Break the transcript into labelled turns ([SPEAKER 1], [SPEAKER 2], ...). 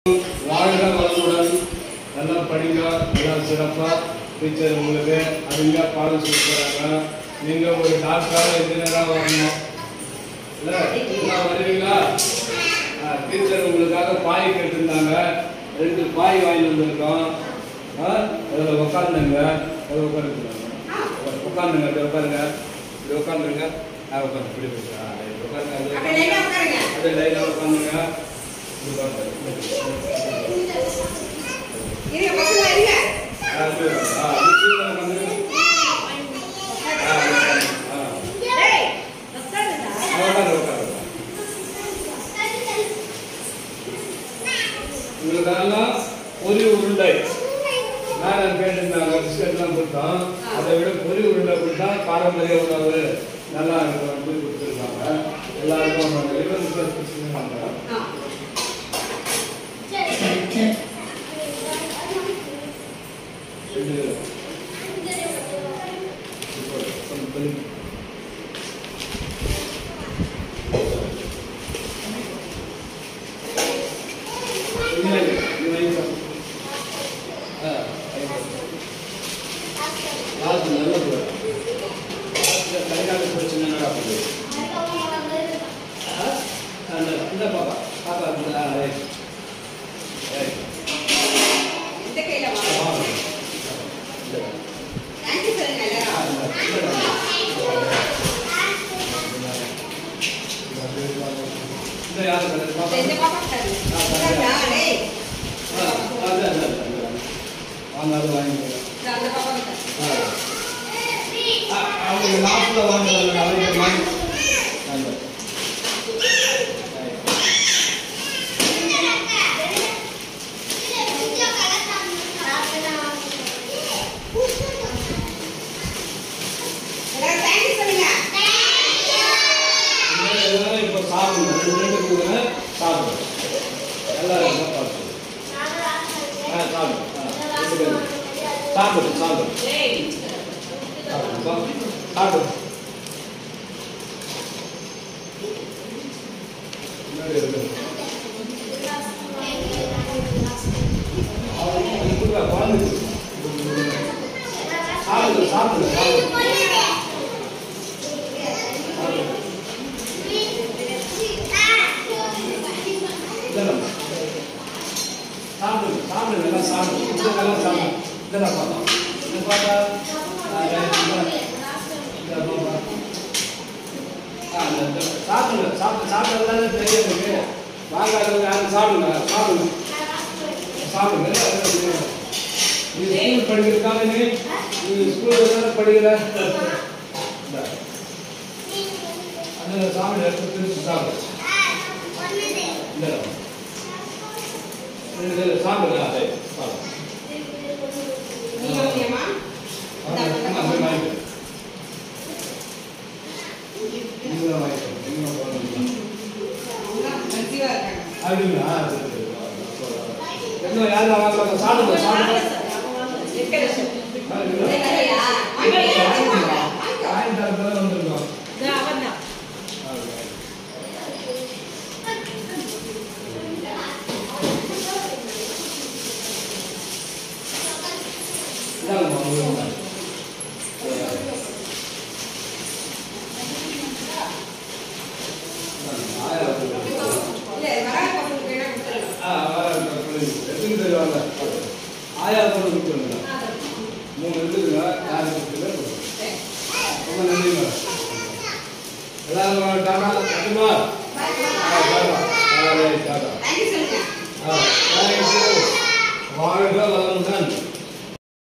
[SPEAKER 1] வாழ்க வளமுடன் நல்லா படிங்க நல்லா சிறப்பா டீச்சர் உங்களுக்கு அருமையா பாடம் சொல்லி தராங்க நீங்க ஒரு டாக்டராக இன்ஜினியராக வரணும் இல்ல எல்லாம் வருவீங்களா டீச்சர் உங்களுக்காக பாய் கேட்டிருந்தாங்க ரெண்டு பாய் வாங்கி வந்திருக்கோம் ஆ, அதுல உட்காந்துங்க அது உட்காந்துருக்காங்க உட்காந்துங்க அது உட்காருங்க இது உட்காந்துருங்க ஆ உட்காந்து இப்படி போச்சு. ஆ, இது உட்காருங்க அது
[SPEAKER 2] அப்ப லைனா உட்காருங்க.
[SPEAKER 1] அது லைனா உட்காந்துங்க இது உட்காருங்க.
[SPEAKER 2] இருங்க, பசங்க இருங்க.
[SPEAKER 1] ஆ, இது, ஆ, இது கீழே உட்காந்துங்க. ஆ, உட்காருங்க. ஆ.
[SPEAKER 2] டேய், உட்காருடா.
[SPEAKER 1] உட்காரு, உட்காரு. உங்களுக்கெல்லாம் பொரி உருண்டை மேடம் கேட்டிருந்தாங்க பிஸ்கட்லாம் கொடுத்தோம் அதை விட பொரி உருண்டை கொடுத்தா பாரம்பரிய உணவு நல்லா இருக்கும் அப்படின்னு கொடுத்துருக்காங்க எல்லாருக்கும் அவங்க இருபது பேர் கொடுத்துருக்காங்க
[SPEAKER 2] ஆ.
[SPEAKER 1] இது கொஞ்சம் கொஞ்சம் இல்லை, இல்லை, இது வாங்கி சாப்பிடு. ஆ, வாங்கி சாப்பிடு. லாஸ்ட் நல்ல போடு. லாஸ்ட்ல கடைக்கால பிரச்சனை என்னடா பண்ணுது? ஆ? அந்த இந்த பாப்பா பாப்பா இந்த ஆ, ரைட். ரைட்.
[SPEAKER 2] இந்த கையில வா.
[SPEAKER 1] ஆ, இந்த.
[SPEAKER 2] Thank you சொல்லுங்க
[SPEAKER 1] ஆ,
[SPEAKER 2] எல்லாரும்.
[SPEAKER 1] இந்த. இந்த யாரு பாப்பா
[SPEAKER 2] இந்த பாப்பா தரு. உட்காருடா, டேய்.
[SPEAKER 1] ஆ, அது, அது, அது, அது. வாங்க, அது வாங்கிக்கோங்க.
[SPEAKER 2] இந்த அந்த பாப்பா தரு.
[SPEAKER 1] ஆ. ஆ, அவங்க லாஸ்ட்ல வாங்குறாங்க, அவங்க வாங்கி. அந்த.
[SPEAKER 2] எல்லாரும் thank you சொல்லுங்க.
[SPEAKER 1] இந்த எல்லாரும் இப்ப சாப்பிடுங்க. ரெண்டு ரெண்டு கொடுங்க, சாப்பிடுங்க. எல்லாரும் சாப்பிடுங்க. ஆ, சாப்பிடுங்க. ஆ, ரெண்டு பேரும். சாப்பிடுங்க, சாப்பிடுங்க.
[SPEAKER 2] டேய்.
[SPEAKER 1] சாப்பிடுங்க, சாப்பிடுங்க. முன்னாடி இருக்கு. அது கொடுங்க, குழந்தைக்கு. சாப்பிடுங்க, சாப்பிடுங்க, சாப்பிடுங்க. சாப்பிடுங்க. இதெல்லாம். சாப்பிடுங்க சாப்பிடுங்க எல்லாம் சாப்பிடுங்க இதெல்லாம் சாப்பிடுங்க இதெல்லாம் பார்த்தோம் இது பார்த்தா ஆ, right, இந்த- இந்த பாப்பா. ஆ, இந்த- இந்த சாப்பிடுங்க சாப்பிட்டு சாப்பிட்றதுலாம் தெரியும் எனக்கு வாங்காதவங்க யாரும் சாப்பிடுங்க சாப்பிடுங்க சாப்பிடுங்க எல்லாம் சாப்பிடுங்க. நீ ஸ்கூல் படிக்கிறதுக்காக நீ நீ ஸ்கூலில் தானே படிக்கிற இந்தா. அந்த சாப்பிடு எடுத்து திருச்சி சாப்பிடு இந்த ரெண்டு பேரும் சாப்பிடுங்க அதே சாப்பிடு
[SPEAKER 2] நீ ஓகேமா?
[SPEAKER 1] ஆமா, ஆமா, போய் வாங்கிக்கோ. நீங்களும் வாங்கிக்கோ. நீங்களும் போகணும்.
[SPEAKER 2] அவங்க கன்சீவா இருக்காங்க.
[SPEAKER 1] அப்படிங்களா? சரி, சரி. என்ன யாரும் வாங்கலாம் சாப்பிடுங்க சாப்பிடுங்க
[SPEAKER 2] இருக்கிற சொல்லு.
[SPEAKER 1] ஆ, இருக்குதா?
[SPEAKER 2] இல்லையா? வாங்கிக்கோ, வாங்கிக்கோ.
[SPEAKER 1] வாங்கி தரப்பதான் வந்திருக்கோம்.
[SPEAKER 2] இதோ அவன்தான்.
[SPEAKER 1] ஆ, okay. இந்தாங்கம்மா, உங்களுக்கு தான். இந்தாங்க, ஆயா கொடுக்குறாங்க.
[SPEAKER 2] இல்ல, வராத பசங்களுக்கு வேணா கொடுத்துடலாம்.
[SPEAKER 1] ஆ, ஆயா கொடுக்குறாங்க. எத்தனை பேர் வாங்க? ஆயா கூட கொடுத்துருங்க மூணு இருக்குதுங்க யாரு கொடுத்துருங்க கொடுத்துருங்க.
[SPEAKER 2] சரி.
[SPEAKER 1] ரொம்ப நன்றி மேடம் எல்லாரும் டாடா கட்டுமா டாடா டாடா டாடா
[SPEAKER 2] Thank you சொல்லுங்க.
[SPEAKER 1] ஆ, வாழ்க வளமுடன்